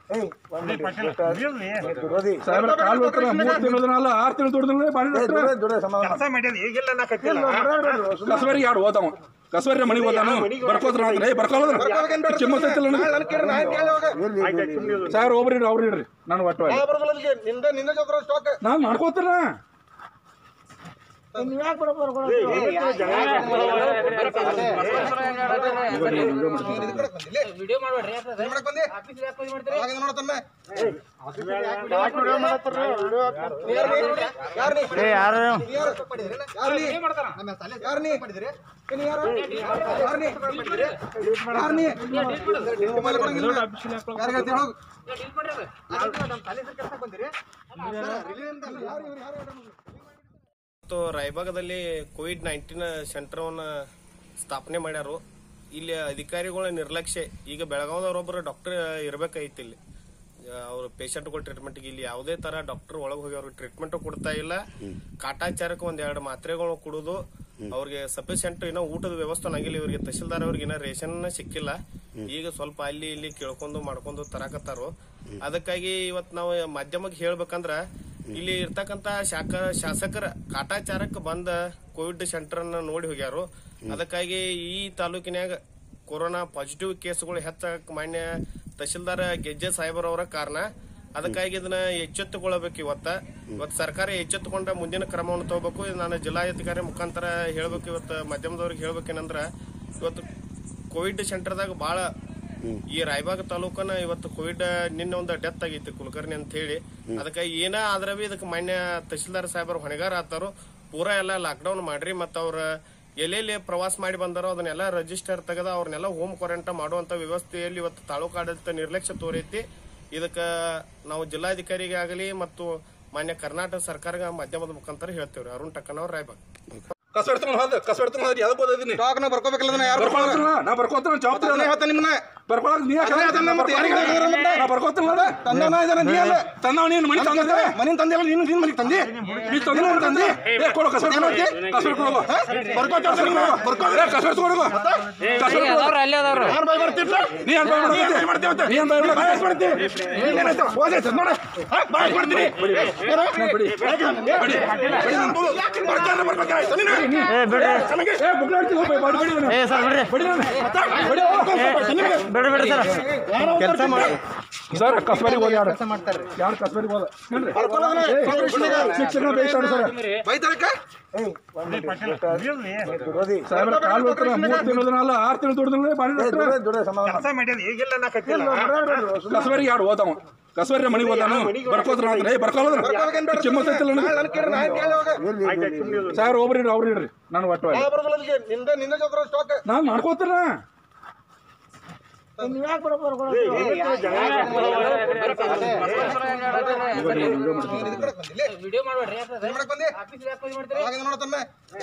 Speaker 2: ಸಾಹೇಬ್ರ ಕಾಲ್ ಹೋಗ್ತಾರ ಮೂರ್ ತಿಂಗಳದನಲ್ಲ ಆರ್ ತಿಂಗಳು ದುಡ್ದ್ರೆ ಬಾಡಿ ಕಸಬರಿಗೆ ಯಾರು ಹೋದವ ಕಸಬರಿ ಮನೆಗೆ ಹೋದಾನು ಬರ್ಕೋದ್ರ ಅಂದ್ರೆ ಬರ್ಕೊಳ್ಳೋದ್ರ
Speaker 3: ಬರ್ಕೋಬೇಕೇನ್ ಬೇಡ?
Speaker 2: ಚಿಮ್ಮತ್ತೈತಿಲ್ಲ
Speaker 3: ನಾಳೆ ನನ್ನ ಕೇಳಿ ನಾ ಕೇಳಿ ಹೋಗ
Speaker 2: ಸಾವಿರ ಒಬ್ರು ಇಡ್ರಿ ಅವ್ರು ಇಡ್ರಿ ನಾನು ಒಟ್ಟು
Speaker 3: ನಾ ಬರೋದಿಲ್ಲ ಅಲ್ಲಿಗೆ. ನಿಂದ ನಿಂದ ಜೊತೆ ಸ್ಟಾಕ್
Speaker 2: ನಾನು ಮಾಡ್ಕೋತಾನ
Speaker 4: ವಿಡಿಯೋ ಮಾಡ್ಬೇಡ್ರಿ
Speaker 3: ಮಾಡಕ್ ಬಂದಿ ಆಗಿಂದ ನೋಡತ್ತನ್ನ ಯಾರು ನೀ
Speaker 4: ಏ ಯಾರು
Speaker 3: ಯಾರು ಯಾರು ನೀ ಯಾರು ನೀ ಏನ್ ಯಾರು ಯಾರು ನೀ ಯಾರು ನೀ ಮೊಬೈಲ್ ಕೊಡಂಗಿಲ್ಲ ಯಾರಿಗೆ ಹೇಳ್ತೀವಿ ಹೋಗು
Speaker 1: ಮತ್ತು ರಾಯಬಾಗದಲ್ಲಿ ಕೋವಿಡ್ ನೈನ್ಟೀನ್ ಸೆಂಟರ್ವನ್ನ ಸ್ಥಾಪನೆ ಮಾಡ್ಯಾರು ಇಲ್ಲಿ ಅಧಿಕಾರಿಗಳ ನಿರ್ಲಕ್ಷ್ಯ ಈಗ ಬೆಳಗಾವದವರೊಬ್ಬರು ಡಾಕ್ಟರ್ ಇರ್ಬೇಕಾಗಿತ್ತು ಇಲ್ಲಿ ಅವ್ರ ಪೇಷಂಟ್ಗಳ ಟ್ರೀಟ್ಮೆಂಟ್ಗೆ ಇಲ್ಲಿ ಯಾವುದೇ ತರ ಡಾಕ್ಟರ್ ಒಳಗೆ ಹೋಗಿ ಅವ್ರಿಗೆ ಟ್ರೀಟ್ಮೆಂಟ್ ಕೊಡ್ತಾ ಇಲ್ಲ ಕಾಟಾಚಾರಕ್ಕೆ ಒಂದ್ ಎರಡು ಮಾತ್ರೆಗಳು ಕುಡುದು ಅವ್ರಿಗೆ ಸಫಿಶಿಯಂಟ್ ಏನೋ ಊಟದ ವ್ಯವಸ್ಥೆ ಆಗಿಲ್ಲ ಇವರಿಗೆ ತಹಶೀಲ್ದಾರ್ ಅವ್ರಿಗೆ ಏನೋ ರೇಷನ್ ಸಿಕ್ಕಿಲ್ಲ ಈಗ ಸ್ವಲ್ಪ ಅಲ್ಲಿ ಇಲ್ಲಿ ಕೇಳ್ಕೊಂಡು ಮಾಡ್ಕೊಂಡು ತರಾಕತ್ತಾರು ಅದಕ್ಕಾಗಿ ಇವತ್ ನಾವು ಮಾಧ್ಯಮಕ್ಕೆ ಹೇಳ್ಬೇಕಂದ್ರ ಇಲ್ಲಿ ಇರ್ತಕ್ಕಂತ ಶಾಖ ಶಾಸಕರ ಕಾಟಾಚಾರಕ್ಕೆ ಬಂದ ಕೋವಿಡ್ ಸೆಂಟರ್ ಅನ್ನ ನೋಡಿ ಹೋಗ್ಯಾರು ಅದಕ್ಕಾಗಿ ಈ ತಾಲೂಕಿನ್ಯಾಗ ಕೊರೋನಾ ಪಾಸಿಟಿವ್ ಕೇಸ್ಗಳು ಹೆಚ್ಚಾಗಕ್ ಮಾನ್ಯ ತಹಶೀಲ್ದಾರ್ ಗೆಜ್ಜೆ ಸಾಹೇಬರ್ ಅವರ ಕಾರಣ ಅದಕ್ಕಾಗಿ ಇದನ್ನ ಎಚ್ಚೆತ್ತುಕೊಳ್ಳಬೇಕು ಇವತ್ತ ಇವತ್ತು ಸರ್ಕಾರ ಎಚ್ಚೆತ್ತುಕೊಂಡ ಮುಂದಿನ ಕ್ರಮವನ್ನು ತಗೋಬೇಕು ಇದು ನಾನು ಜಿಲ್ಲಾಧಿಕಾರಿ ಮುಖಾಂತರ ಹೇಳ್ಬೇಕು ಇವತ್ತು ಮಾಧ್ಯಮದವ್ರಿಗೆ ಹೇಳ್ಬೇಕೇನಂದ್ರ ಇವತ್ತು ಕೋವಿಡ್ ಸೆಂಟರ್ದಾಗ ಬಹಳ ಈ ರಾಯಬಾಗ ತಾಲೂಕನ ಇವತ್ತು ಕೋವಿಡ್ ನಿನ್ನೆ ಒಂದು ಡೆತ್ ಆಗೈತಿ ಕುಲಕರ್ಣಿ ಅಂತ ಹೇಳಿ ಅದಕ್ಕಾಗಿ ಏನ ಆದ್ರ ಬಿ ಇದಕ್ಕೆ ಮಾನ್ಯ ತಹಶೀಲ್ದಾರ್ ಸಾಹೇಬರು ಹೊಣೆಗಾರ ಆತಾರು ಪೂರಾ ಎಲ್ಲ ಲಾಕ್ಡೌನ್ ಮಾಡ್ರಿ ಮತ್ತ ಅವ್ರ ಎಲ್ಲೆಲ್ಲಿ ಪ್ರವಾಸ ಮಾಡಿ ಬಂದಾರೋ ಅದನ್ನೆಲ್ಲ ರಿಜಿಸ್ಟರ್ ತೆಗೆದ ಅವ್ರನ್ನೆಲ್ಲ ಹೋಮ್ ಕ್ವಾರಂಟೈನ್ ಮಾಡುವಂತ ವ್ಯವಸ್ಥೆಯಲ್ಲಿ ಇವತ್ತು ತಾಲೂಕು ಆಡಳಿತ ನಿರ್ಲಕ್ಷ್ಯ ತೋರೈತಿ ಇದಕ್ಕ ನಾವು ಜಿಲ್ಲಾಧಿಕಾರಿಗೆ ಆಗಲಿ ಮತ್ತು ಮಾನ್ಯ ಕರ್ನಾಟಕ ಸರ್ಕಾರ ಮಾಧ್ಯಮದ ಮುಖಾಂತರ ಹೇಳ್ತೇವ್ರಿ ಅರುಣ್ ಟಕ್ಕನವ್ರ ರಾಯಬಾಗ್
Speaker 2: ಕಸ ಹಿಡ್ತಾನ ಹೋದ ಕಸ ಹಿಡ್ತಾನ ಹೋದ ಯಾವ್ದು ಓದಿದ್ದೀನಿ
Speaker 3: ಸ್ಟಾಕ್ ನ ಬರ್ಕೋಬೇಕಲ್ಲ ಅದನ್ನ ಯಾರು
Speaker 2: ಬರ್ಕೊಳತ್ತಲ್ಲ ನಾ ಬರ್ಕೋತಾನ ಜವಾಬ್ದಾರಿ
Speaker 3: ಅದನ್ನೇ ಹೇಳ್ತಾನೆ ನಿಮ್ಮನ್ನ
Speaker 2: ಬರ್ಕೊಳಕ್ ನೀ ಯಾಕೆ
Speaker 3: ಅದನ್ನೇ ಹೇಳ್ತಾನೆ ಮತ್ತೆ ಯಾರಿಗೆ ಹೇಳಿದ್ರು ಮತ್ತೆ?
Speaker 2: ನಾ ಬರ್ಕೋತಾನ ನೋಡ
Speaker 3: ತಂದನ ಇದನ್ನ ನೀ ಅಲ್ಲ
Speaker 2: ತಂದವ ನೀನು ಮನಿ ತಂದ
Speaker 3: ಮನಿನ್ ತಂದೆ ಅಲ್ಲ ನೀನು ನಿನ್ ಮನಿಗೆ ತಂದಿ
Speaker 2: ನೀ ತಂದ ನೀನು ತಂದಿ ಏ ಕೊಡು ಕಸ ಹಿಡ್ಕೊಂಡು ಹೋಗಿ. ಕಸ ಹಿಡ್ಕೊಂಡು ಹೋಗು.
Speaker 3: ಬರ್ಕೋತ ಬರ್ಕೋ
Speaker 2: ಏ, ಕಸ ಹಿಡ್ಕೊಂಡು ಹೋಗು. ಕಸ
Speaker 4: ಏ
Speaker 2: ಹಿಡ್ಕೊಂಡು ಹೋಗು.
Speaker 4: ಅದಾವ್ರಿ ಅಲ್ಲಿ ಅದಾವ್ರಿ
Speaker 3: ಯಾರು ಬಾಯ್ ಬರ್ತಿರ್ತ
Speaker 2: ನೀ ಏನ್ ಬಾಯ್ ಮಾಡ್ತಿ? ನೀ ಏನ್ ಬಾಯ್ ಮಾಡ್ತಿ?
Speaker 3: ಏನಾಯ್ತು ಓದೈತೆ ನೋಡ ಬಾಯ್ ಮಾಡ್ತೀನಿ
Speaker 2: ಬಡಿ. ಬಡಿ. ಬಡಿ ನನ್ ತೋಳು. ಬರ್ತಾನೆ ಬರ್ಬೇಕಾಯ್ತು ನೀನು.
Speaker 4: ಏ ಬಿಡ್ರಿ
Speaker 2: ನನಗೆ ಏ ಬುಗ್ಲ ಆಡ್ತಿ, ಹೋಗ್ ಬೈ, ಬಡಿ, ಬಡಿ ಅವ್ನ.
Speaker 4: ಏ ಸರ್ ಬಿಡ್ರಿ
Speaker 2: ಬಡಿ ಅವ್ನ. ಬಡಿ ಅವ್ನ.
Speaker 4: ಬಿಡ್ರಿ ಬಿಡ್ರಿ ಸರ್ ಕೆಲಸ ಮಾಡಿ
Speaker 2: ಸರ್ ಕಸ್ಬರಿಗೆ ಹೋಗಿ ಯಾರು
Speaker 3: ಮಾಡ್ತಾರೆ
Speaker 2: ಯಾರು ಕಸ್ಬರಿಗೆ ಹೋದ ನೋಡ್ರಿ.
Speaker 3: ಬರ್ಕೊಳ್ಳೋದನ್ನ
Speaker 2: ಏ, ಶಿಕ್ಷಣ ಬೇಯಿಸ್ತಾನೆ ಸರ್
Speaker 3: ಬೈತಾರಕ್ಕ
Speaker 2: ಸಾಹೇಬ್ರ ಕಾಲ್ ಹೋಗ್ತಾರ ಮೂರ್ ತಿಂಗಳದನಲ್ಲ ಆರ್ ತಿಂಗಳು ದುಡ್ದ್ರೆ ಬಾಡಿ ಕಸ್ಬರಿಗೆ ಯಾರು ಹೋದವ ಕಸ್ಬರಿ ಮನೆಗೆ ಹೋದಾನು ಬರ್ಕೋದ್ರ ಅಂದ್ರೆ ಏ, ಬರ್ಕೊಳ್ಳೋದ್ರ
Speaker 3: ಬರ್ಕೋಬೇಕೇನ್ ಬೇಡ?
Speaker 2: ಚಿಮ್ಮತ್ತೈತಿಲ್ಲ
Speaker 3: ನಾಳೆ ನನ್ನ ಕೇಳಿ ನಾ ಕೇಳಿ ಹೋಗ
Speaker 2: ಸಾವಿರ ಒಬ್ರು ಇಡ್ರಿ ಅವ್ರು ಇಡ್ರಿ ನಾನು ಒಟ್ಟು
Speaker 3: ನಾ ಬರೋದಿಲ್ಲ ಅಲ್ಲಿಗೆ. ನಿಂದ ನಿಂದ ಜೊತೆ ಸ್ಟಾಕ್
Speaker 2: ನಾನು ಮಾಡ್ಕೋತಾನ
Speaker 4: ವಿಡಿಯೋ ಮಾಡ್ಬೇಡ್ರಿ
Speaker 3: ಮಾಡಕ್ ಬಂದಿ ಆಗಿಂದ ನೋಡತ್ತನ್ನ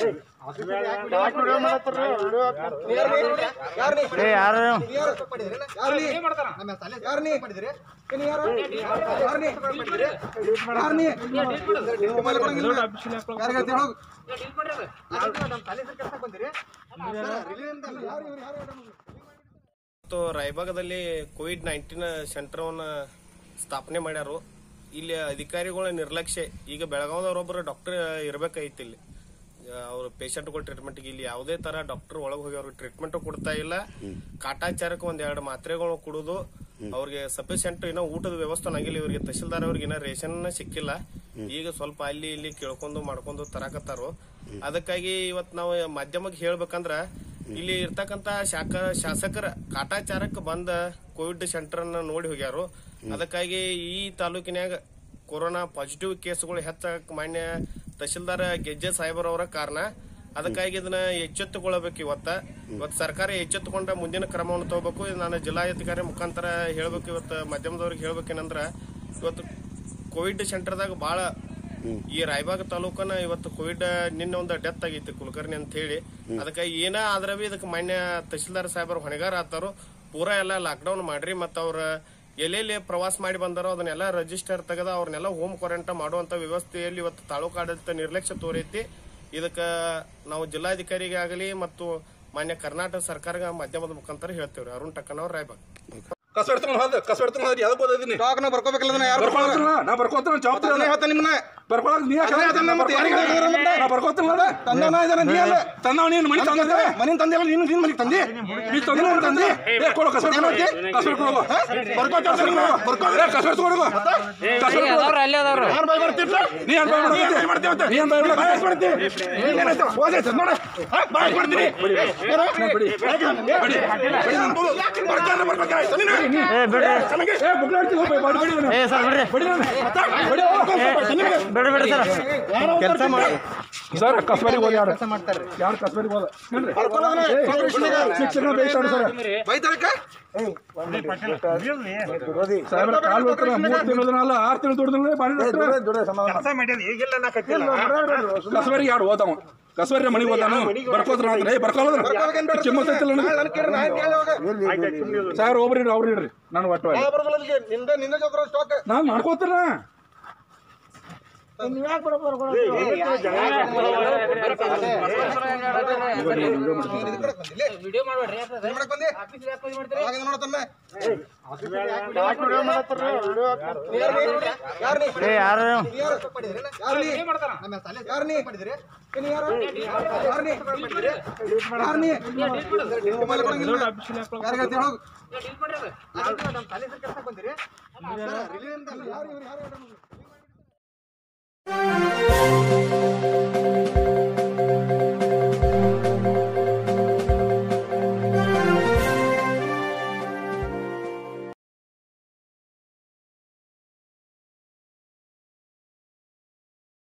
Speaker 3: ಯಾರು ನೀ
Speaker 4: ಏ ಯಾರು
Speaker 3: ಯಾರು ಯಾರು ನೀ ಯಾರು ನೀ ಏನ್ ಯಾರು ಯಾರು ನೀ ಯಾರು ನೀ ಮೊಬೈಲ್ ಕೊಡಂಗಿಲ್ಲ ಯಾರಿಗೆ ಹೇಳ್ತೀವಿ ಹೋಗು
Speaker 1: ಮತ್ತು ರಾಯಬಾಗದಲ್ಲಿ ಕೋವಿಡ್ ನೈನ್ಟೀನ್ ಸೆಂಟರ್ವನ್ನ ಸ್ಥಾಪನೆ ಮಾಡ್ಯಾರು ಇಲ್ಲಿ ಅಧಿಕಾರಿಗಳ ನಿರ್ಲಕ್ಷ್ಯ ಈಗ ಬೆಳಗಾವದವರೊಬ್ಬರು ಡಾಕ್ಟರ್ ಇರ್ಬೇಕಾಗಿತ್ತು ಇಲ್ಲಿ ಅವ್ರ ಪೇಷಂಟ್ಗಳ ಟ್ರೀಟ್ಮೆಂಟ್ಗೆ ಇಲ್ಲಿ ಯಾವುದೇ ತರ ಡಾಕ್ಟರ್ ಒಳಗೆ ಹೋಗಿ ಅವ್ರಿಗೆ ಟ್ರೀಟ್ಮೆಂಟ್ ಕೊಡ್ತಾ ಇಲ್ಲ ಕಾಟಾಚಾರಕ್ಕೆ ಒಂದ್ ಎರಡು ಮಾತ್ರೆಗಳು ಕುಡುದು ಅವ್ರಿಗೆ ಸಫಿಶಿಯಂಟ್ ಏನೋ ಊಟದ ವ್ಯವಸ್ಥೆ ಆಗಿಲ್ಲ ಇವರಿಗೆ ತಹಶೀಲ್ದಾರ್ ಅವ್ರಿಗೆ ಏನೋ ರೇಷನ್ ಸಿಕ್ಕಿಲ್ಲ ಈಗ ಸ್ವಲ್ಪ ಅಲ್ಲಿ ಇಲ್ಲಿ ಕೇಳ್ಕೊಂಡು ಮಾಡ್ಕೊಂಡು ತರಾಕತ್ತಾರು ಅದಕ್ಕಾಗಿ ಇವತ್ ನಾವು ಮಾಧ್ಯಮಕ್ಕೆ ಹೇಳ್ಬೇಕಂದ್ರ ಇಲ್ಲಿ ಇರ್ತಕ್ಕಂತ ಶಾಖ ಶಾಸಕರ ಕಾಟಾಚಾರಕ್ಕೆ ಬಂದ ಕೋವಿಡ್ ಸೆಂಟರ್ ಅನ್ನ ನೋಡಿ ಹೋಗ್ಯಾರು ಅದಕ್ಕಾಗಿ ಈ ತಾಲೂಕಿನ್ಯಾಗ ಕೊರೋನಾ ಪಾಸಿಟಿವ್ ಕೇಸ್ಗಳು ಹೆಚ್ಚಾಗಕ್ ಮಾನ್ಯ ತಹಶೀಲ್ದಾರ್ ಗೆಜ್ಜೆ ಸಾಹೇಬರ್ ಅವರ ಕಾರಣ ಅದಕ್ಕಾಗಿ ಇದನ್ನ ಎಚ್ಚೆತ್ತುಕೊಳ್ಳಬೇಕು ಇವತ್ತ ಇವತ್ತು ಸರ್ಕಾರ ಎಚ್ಚೆತ್ತುಕೊಂಡ ಮುಂದಿನ ಕ್ರಮವನ್ನು ತಗೋಬೇಕು ಇದು ನಾನು ಜಿಲ್ಲಾಧಿಕಾರಿ ಮುಖಾಂತರ ಹೇಳ್ಬೇಕು ಇವತ್ತು ಮಾಧ್ಯಮದವ್ರಿಗೆ ಹೇಳ್ಬೇಕೇನಂದ್ರ ಇವತ್ತು ಕೋವಿಡ್ ಸೆಂಟರ್ದಾಗ ಬಹಳ ಈ ರಾಯಬಾಗ ತಾಲೂಕನ ಇವತ್ತು ಕೋವಿಡ್ ನಿನ್ನೆ ಒಂದು ಡೆತ್ ಆಗೈತಿ ಕುಲಕರ್ಣಿ ಅಂತ ಹೇಳಿ ಅದಕ್ಕೆ ಏನ ಆದ್ರ ಬಿ ಇದಕ್ಕೆ ಮಾನ್ಯ ತಹಶೀಲ್ದಾರ್ ಸಾಹೇಬರು ಹೊಣೆಗಾರ ಆತಾರು ಪೂರಾ ಎಲ್ಲ ಲಾಕ್ಡೌನ್ ಮಾಡ್ರಿ ಮತ್ತ ಅವ್ರ ಎಲ್ಲೆಲ್ಲಿ ಪ್ರವಾಸ ಮಾಡಿ ಬಂದಾರೋ ಅದನ್ನೆಲ್ಲ ರಿಜಿಸ್ಟರ್ ತೆಗೆದ ಅವ್ರನ್ನೆಲ್ಲ ಹೋಮ್ ಕ್ವಾರಂಟೈನ್ ಮಾಡುವಂತ ವ್ಯವಸ್ಥೆಯಲ್ಲಿ ಇವತ್ತು ತಾಲೂಕು ಆಡಳಿತ ನಿರ್ಲಕ್ಷ್ಯ ತೋರೈತಿ ಇದಕ್ಕ ನಾವು ಜಿಲ್ಲಾಧಿಕಾರಿಗೆ ಆಗಲಿ ಮತ್ತು ಮಾನ್ಯ ಕರ್ನಾಟಕ ಸರ್ಕಾರ ಮಾಧ್ಯಮದ ಮುಖಾಂತರ ಹೇಳ್ತೇವ್ರಿ ಅರುಣ್ ಟಕ್ಕನವ್ರ ರಾಯಬಾಗ್
Speaker 2: ಕಸ ಇಡ್ತಾನ ಹೋದ ಕಸ ಇಡ್ತಾನ ಹೋದ ಯಾವ್ದು ಓದಿದ್ದೀನಿ
Speaker 3: ಸ್ಟಾಕ್ನ ಬರ್ಕೋಬೇಕಲ್ಲ ಅದನ್ನ ಯಾರು
Speaker 2: ಬರ್ಕೊಳ್ತಾನ ನಾ ಬರ್ಕೊಳ್ತಾನ ಜವಾಬ್ದಾರಿ
Speaker 3: ಅದನ್ನೇ ಹೇಳ್ತಾನೆ ನಿಮ್ಮನ್ನ
Speaker 2: ಬರ್ಕೊಳಕ್ ನೀ ಯಾಕೆ
Speaker 3: ಅದನ್ನೇ ಹೇಳ್ತಾನೆ ಮತ್ತೆ ಯಾರಿಗೆ ಹೇಳಿದ್ರು ಮತ್ತೆ?
Speaker 2: ನಾ ಬರ್ಕೊಳ್ತಾನ ಅದ
Speaker 3: ತಂದವನ ಇದನ್ನ ನೀ ಅಲ್ಲ
Speaker 2: ತಂದವ ನೀನು ಮನಿ ತಂದ
Speaker 3: ಮನಿನ್ ತಂದೆ ಅಲ್ಲ ನೀನು ನೀನು ಮನಿಗೆ ತಂದಿ
Speaker 2: ನೀ ತಂದ ತಂದಿ ಏ ಕೊಡು ಕಸ ಕೊಡು ಕಸ ಕೊಡು
Speaker 3: ಬರ್ಕೋತ
Speaker 2: ಬರ್ಕೊಳ್ರೆ ಕಸ ಕೊಡು ಕಸ ಕೊಡು
Speaker 4: ಅದಾವ್ರ ಅಲ್ಲಿ ಅದಾವ್ರ
Speaker 3: ಯಾರು ಬಾಯ್ ಬರ್ತಿರ್ಲ
Speaker 2: ನೀ ಏನ್ ಬಾಯ್ ಮಾಡ್ತಿ ನೀ ಏನ್ ಬಾಯ್
Speaker 3: ಬಾಯ್ ಮಾಡ್ತಿ ಏನಾಯ್ತು ಹೋದ್ರೆ ನೋಡ ಬಾಯ್ ಮಾಡ್ತೀನಿ
Speaker 2: ಬಿಡಿ ಬಿಡಿ
Speaker 3: ಬರ್ತಾನೆ ಬರ್ಬೇಕಾಯ್ತು ನೀನು
Speaker 4: ಏ ಬಿಡ್ರಿ
Speaker 2: ಏ ಬುಕ್ಲ ಇಡ್ತೀನಿ ಹೋಗಿ ಬಾಡಿ ಬಿಡಿ
Speaker 4: ಏ ಸರ್ ಬಿಡ್ರಿ
Speaker 2: ಬಿಡಿ
Speaker 3: ಬಿಡಿ
Speaker 4: ಬಿಡ್ರಿ ಬಿಡ್ರಿ ಸರ್ ಕೆಲಸ ಮಾಡಿ
Speaker 2: ಸರ್ ಕಸ್ಬರಿ ಹೋದ ಯಾರು ಯಾರು ಕಸ್ಬರಿ ಹೋದ ಶಿಕ್ಷಣ ಬೇಯ್ತಾರ ಸರ್
Speaker 3: ಬೈತಾರಕ್ಕ
Speaker 2: ಸಾಹೇಬ್ರ ಕಾಲ್ ಬರ್ತಾರ ಮೂರ್ ತಿಂಗಳದನಲ್ಲ ಆರ್ ತಿಂಗಳು ದುಡ್ದಲ್ಲ ಬಾಡಿ ಕಸ್ಬರಿ ಯಾರು ಹೋದವ ಕಸ್ಬರಿ ಮನೆಗೆ ಹೋದಾನು ಬರ್ಕೋದ್ರ ಅಂದ್ರೆ ಏ ಬರ್ಕೊಳ್ಳೋದ್ರ ಕಿಮ್ಮತ್ತೈತಿಲ್ಲ
Speaker 3: ನಾನು ಕೇಳಿ ನಾನು ಕೇಳಿ ಹೋಗ
Speaker 2: ಸಾವಿರ ಒಬ್ರು ಇಡ್ರಿ ಅವ್ರು ಇಡ್ರಿ ನಾನು ಒಟ್ಟು
Speaker 3: ಆ ಬರೋದಿಲ್ಲ ಇಲ್ಲಿಗೆ. ನಿಂದ ನಿಂದ ಜೋಕ್ರ ಸ್ಟಾಕ್
Speaker 2: ನಾನು ಮಾಡ್ಕೋತೀರ
Speaker 4: ವಿಡಿಯೋ ಮಾಡ್ಬೇಡ್ರಿ
Speaker 3: ಮಾಡಕ್ ಬಂದಿ ಅವಾಗ ನೋಡತನ್ನ ಯಾರು ನೀ
Speaker 4: ಏ ಯಾರು
Speaker 3: ಯಾರು ಪಡಿದ್ರಿ ಯಾರು ನೀ ನಮ್ಮ ತಲೆ ಯಾರು ನೀ ಪಡಿದ್ರಿ ಏನ್ ಯಾರು ಯಾರು ನೀ ಪಡಿದ್ರಿ ಯಾರು ನೀ ಮೊಬೈಲ್ ಕೊಡಂಗಿಲ್ಲ ಯಾರು ಹೇಳ್ತೀರಿ ಹೋಗು ನಮ್ಮ ತಲೆ ಕೆಲಸ ಬಂದಿರಿ ಯಾರು ಇವ್ರು ಯಾರು